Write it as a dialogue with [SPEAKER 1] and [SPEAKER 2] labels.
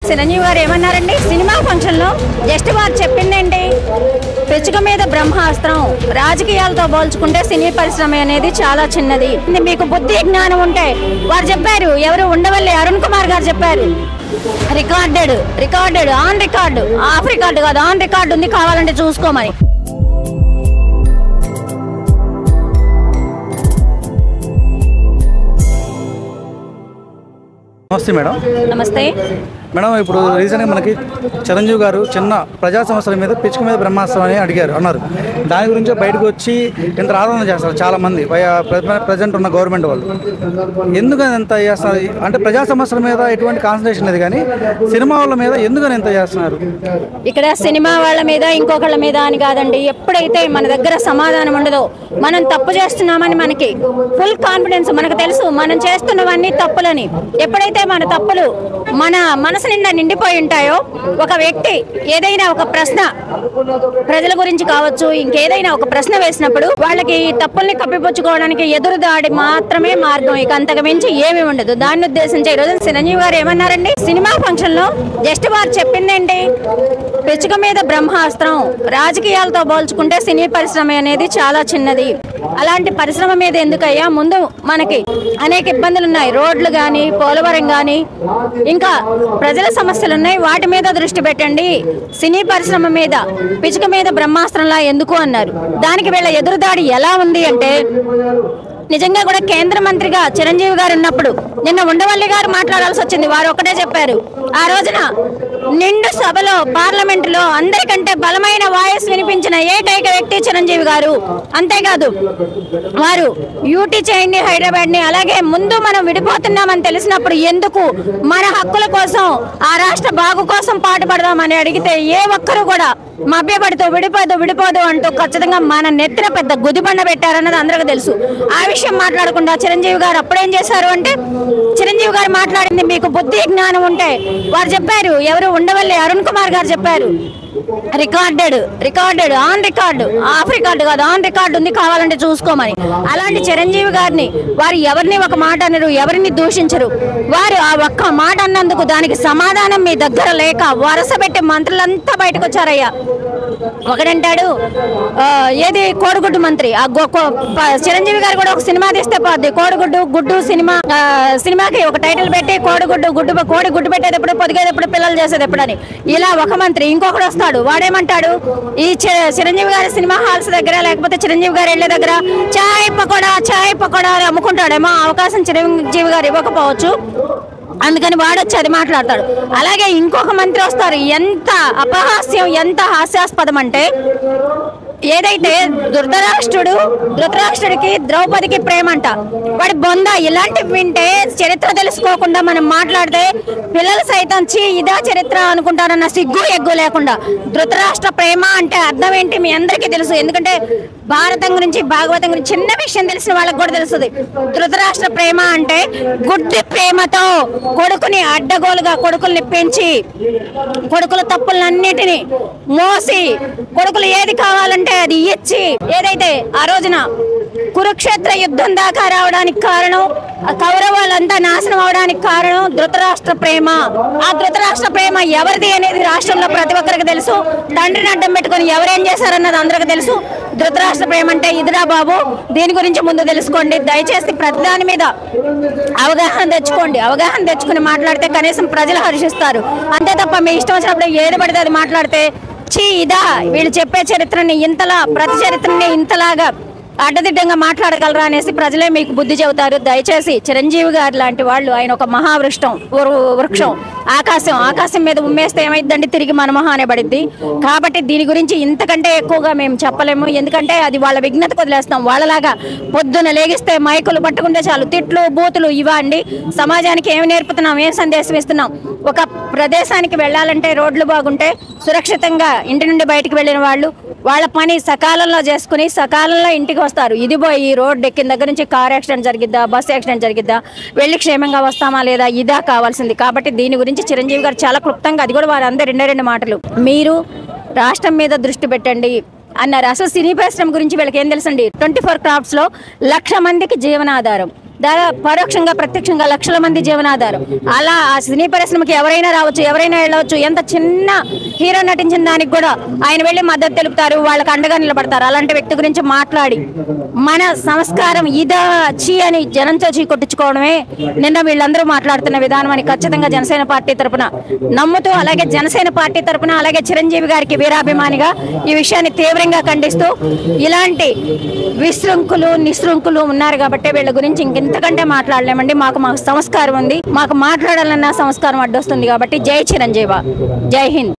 [SPEAKER 1] చిరంజీవి గారు ఏమన్నారండి cinema function లో జస్ట్ వారు చెప్పిందేంటి పిచ్చుక మీద బ్రహ్మాస్త్రం రాజకీయాలతో పోల్చుకుంటే సినీ పరిశ్రమ అనేది చాలా చిన్నది ఇది మీకు బుద్ధి జ్ఞానం ఉంటే వారు చెప్పారు ఎవరు ఉండవల్లి అరుణ్ కుమార్ గారు చెప్పారు recorded recorded on record off record కాదు ఆన్ రికార్డు ఉంది కావాలంటే చూసుకోమని
[SPEAKER 2] నమస్తే మేడం
[SPEAKER 1] నమస్తే
[SPEAKER 2] మేడం ఇప్పుడు రీసెంట్గా మనకి చిరంజీవి గారు చిన్న ప్రజా సమస్యల మీద పిచ్చుక మీద బ్రహ్మాస్త్రం అని అడిగారు అన్నారు దాని గురించి బయటకు వచ్చి ఇంత ఆందోళన చేస్తారు చాలా మంది ప్రజెంట్ ఉన్న గవర్నమెంట్ వాళ్ళు ఎందుకని ఎంత చేస్తున్నారు అంటే ప్రజా సమస్యల మీద ఎటువంటి కాన్సన్ట్రేషన్ లేదు కానీ సినిమా వాళ్ళ మీద ఎందుకని ఎంత చేస్తున్నారు
[SPEAKER 1] ఇక్కడ సినిమా వాళ్ళ మీద ఇంకొకళ్ళ మీద అని కాదండి ఎప్పుడైతే మన దగ్గర సమాధానం ఉండదో మనం తప్పు చేస్తున్నామని మనకి ఫుల్ కాన్ఫిడెన్స్ మనకు తెలుసు మనం చేస్తున్నవన్నీ తప్పులని ఎప్పుడైతే మన తప్పులు మన మనసు నిండా నిండిపోయి ఉంటాయో ఒక వ్యక్తి ఏదైనా ఒక ప్రశ్న ప్రజల గురించి కావచ్చు ఇంకేదైనా ఒక ప్రశ్న వేసినప్పుడు వాళ్ళకి ఈ తప్పుల్ని కప్పిపుచ్చుకోవడానికి ఎదురు దాడి మాత్రమే మార్గం ఇక అంతకు మించి ఏమీ ఉండదు దాన్ని ఉద్దేశించి ఈ రోజు చిరంజీవి గారు ఏమన్నారండి సినిమా ఫంక్షన్ లో జస్ట్ వారు చెప్పిందేంటి పిచ్చుక మీద బ్రహ్మాస్త్రం రాజకీయాలతో పోల్చుకుంటే సినీ పరిశ్రమ అనేది చాలా చిన్నది అలాంటి పరిశ్రమ మీద ఎందుకయ్యా ముందు మనకి అనేక ఇబ్బందులు ఉన్నాయి రోడ్లు కానీ పోలవరం కానీ ఇంకా ప్రజల సమస్యలు ఉన్నాయి వాటి మీద దృష్టి పెట్టండి సినీ పరిశ్రమ మీద పిచ్చుక మీద బ్రహ్మాస్త్రంలా ఎందుకు అన్నారు దానికి వీళ్ళ ఎదురుదాడి ఎలా ఉంది అంటే నిజంగా కూడా కేంద్ర మంత్రిగా చిరంజీవి గారు ఉన్నప్పుడు నిన్న ఉండవల్లి గారు మాట్లాడాల్సి వచ్చింది వారు ఒకటే చెప్పారు ఆ రోజున నిండు సభలో పార్లమెంట్ లో అందరికంటే బలమైన వాయిస్ వినిపించిన ఏకైక వ్యక్తి చిరంజీవి గారు అంతేకాదు వారు యూటీ చేయండి హైదరాబాద్ ని అలాగే ముందు మనం విడిపోతున్నామని తెలిసినప్పుడు ఎందుకు మన హక్కుల కోసం ఆ రాష్ట్ర బాగు కోసం పాటుపడదామని అడిగితే ఏ ఒక్కరు కూడా మభ్యపడుతూ విడిపోదు విడిపోదు అంటూ ఖచ్చితంగా మన నెత్తిన పెద్ద గుదిబండ పెట్టారన్నది అందరికీ తెలుసు ఆ విషయం మాట్లాడకుండా చిరంజీవి గారు అప్పుడేం చేశారు అంటే చిరంజీవి గారు మాట్లాడింది మీకు బుద్ధి జ్ఞానం ఉంటే వారు చెప్పారు ఎవరు ఉండవల్లి అరుణ్ కుమార్ గారు చెప్పారు recorded recorded on record off record కాదు ఆన్ రికార్డు ఉంది కావాలంటే చూసుకోమని అలాంటి చిరంజీవి గారిని వారు ఎవరిని ఒక మాట అనరు ఎవరిని దూషించరు వారు ఆ ఒక్క మాట అన్నందుకు దానికి సమాధానం మీ దగ్గర లేక వరస పెట్టి మంత్రులంతా బయటకు వచ్చారయ్యా ఒకడంటాడు ఆ, ఏది కోడిగుడ్డు మంత్రి ఆ గొ- కో- ప- చిరంజీవి గారు కూడా ఒక సినిమా తీస్తే పోద్ది కోడిగుడ్డు గుడ్డు సినిమా ఆ, సినిమాకి ఒక టైటిల్ పెట్టి కోడిగుడ్డు గుడ్డు కోడి గుడ్డు పెట్టేటప్పుడు పొదిగేటప్పుడు పిల్లలు చేసేది ఎప్పుడని ఇలా ఒక మంత్రి ఇంకొకడు వస్తాడు వాడేమంటాడు ఈ చి- చిరంజీవి గారి సినిమా హాల్స్ దగ్గర లేకపోతే చిరంజీవి గారు వెళ్ళే దగ్గర చాయ్ పకోడా చాయ్ పకోడా అని అమ్ముకుంటాడేమో ఆ అవకాశం చిరంజీవి గారు ఇవ్వకపోవచ్చు అందుకని వాడొచ్చి అది మాట్లాడతాడు అలాగే ఇంకొక మంత్రి వస్తారు ఎంత అపహాస్యం ఎంత హాస్యాస్పదం అంటే ఏదైతే ధృతరాష్ట్రుడు ధృతరాష్ట్రుడికి ద్రౌపదికి ప్రేమ అంట వాడి బొంద ఇలాంటివి వింటే చరిత్ర తెలుసుకోకుండా మనం మాట్లాడితే పిల్లలు సైతం చీ ఇదా చరిత్ర అనుకుంటారన్న సిగ్గు ఎగ్గు లేకుండా ధృతరాష్ట్ర ప్రేమ అంటే అర్థం ఏంటి మీ అందరికీ తెలుసు ఎందుకంటే భారతం గురించి భాగవతం గురించి చిన్న విషయం తెలిసిన వాళ్ళకి కూడా తెలుస్తుంది ధృతరాష్ట్ర ప్రేమ అంటే గుడ్డి ప్రేమతో కొడుకుని అడ్డగోలుగా కొడుకుల్ని పెంచి కొడుకుల తప్పులన్నిటిని మోసి కొడుకులు ఏది కావాలంటే అది ఇచ్చి ఏదైతే ఆ రోజున కురుక్షేత్ర యుద్ధం దాకా రావడానికి కారణం ఆ కౌరవాలంతా నాశనం అవడానికి కారణం ధృతరాష్ట్ర ప్రేమ ఆ ధృతరాష్ట్ర ప్రేమ ఎవరిది అనేది రాష్ట్రంలో ప్రతి ఒక్కరికి తెలుసు తండ్రిని అడ్డం పెట్టుకొని ఎవరేం చేశారన్నది అందరికి తెలుసు ధృతరాష్ట్ర ప్రేమ అంటే ఇదిరా బాబు దీని గురించి ముందు తెలుసుకోండి దయచేసి ప్రతి దాని మీద అవగాహన తెచ్చుకోండి అవగాహన తెచ్చుకుని మాట్లాడితే కనీసం ప్రజలు హర్షిస్తారు అంతే తప్ప మీ ఇష్టం వచ్చినప్పుడు ఏది పడితే అది మాట్లాడితే చీ ఇదా వీళ్ళు చెప్పే చరిత్రని ఇంతలా ప్రతి చరిత్రని ఇంతలాగా అడ్డదిడ్డంగా మాట్లాడగలరా అనేసి ప్రజలే మీకు బుద్ధి చెబుతారు దయచేసి చిరంజీవి గారు లాంటి వాళ్ళు ఆయన ఒక మహావృష్టం వృ- వృక్షం ఆకాశం ఆకాశం మీద ఉమ్మేస్తే ఏమైందండి తిరిగి మన మొహానే పడిద్ది కాబట్టి దీని గురించి ఇంతకంటే ఎక్కువగా మేము చెప్పలేము ఎందుకంటే అది వాళ్ళ విఘ్నత వదిలేస్తాం వాళ్ళలాగా పొద్దున లేగిస్తే మైకులు పట్టుకుంటే చాలు తిట్లు బూతులు ఇవ్వండి సమాజానికి ఏమి నేర్పుతున్నాం ఏం సందేశం ఇస్తున్నాం ఒక ప్రదేశానికి వెళ్ళాలంటే రోడ్లు బాగుంటే సురక్షితంగా ఇంటి నుండి బయటికి వెళ్ళిన వాళ్ళు వాళ్ళ పని సకాలంలో చేసుకుని సకాలంలో ఇంటికి వస్తారు ఇది పోయి రోడ్ ఎక్కిన దగ్గర నుంచి కార్ యాక్సిడెంట్ జరిగిద్దా బస్ యాక్సిడెంట్ జరిగిద్దా వెళ్ళి క్షేమంగా వస్తామా లేదా ఇదా కావాల్సింది కాబట్టి దీని గురించి చిరంజీవి గారు చాలా క్లుప్తంగా అది కూడా వారు అందరు రెండే రెండు మాటలు మీరు రాష్ట్రం మీద దృష్టి పెట్టండి అన్నారు అసలు సినీ పరిశ్రమ గురించి వీళ్ళకి ఏం తెలుసండి ట్వంటీ ఫోర్ క్రాఫ్ట్స్ లో లక్ష మందికి జీవనాధారం దాదాపు పరోక్షంగా ప్రత్యక్షంగా లక్షల మంది జీవనాధారం అలా ఆ సినీ పరిశ్రమకి ఎవరైనా రావచ్చు ఎవరైనా వెళ్ళవచ్చు ఎంత చిన్న హీరో నటించిన దానికి కూడా ఆయన వెళ్ళి మద్దతు తెలుపుతారు వాళ్ళకి అండగా నిలబడతారు అలాంటి వ్యక్తి గురించి మాట్లాడి మన సంస్కారం ఇదా చీ అని జనంతో చీ కొట్టించుకోవడమే నిన్న వీళ్ళందరూ మాట్లాడుతున్న విధానం అని ఖచ్చితంగా జనసేన పార్టీ తరపున నమ్ముతూ అలాగే జనసేన పార్టీ తరపున అలాగే చిరంజీవి గారికి వీరాభిమానిగా ఈ విషయాన్ని తీవ్రంగా ఖండిస్తూ ఇలాంటి విశృంకులు నిశృంకులు ఉన్నారు కాబట్టి వీళ్ళ గురించి ఇంకెంతకంటే మాట్లాడలేమండి మాకు మాకు సంస్కారం ఉంది మాకు మాట్లాడాలన్న సంస్కారం అడ్డొస్తుంది కాబట్టి జై చిరంజీవ జై హింద్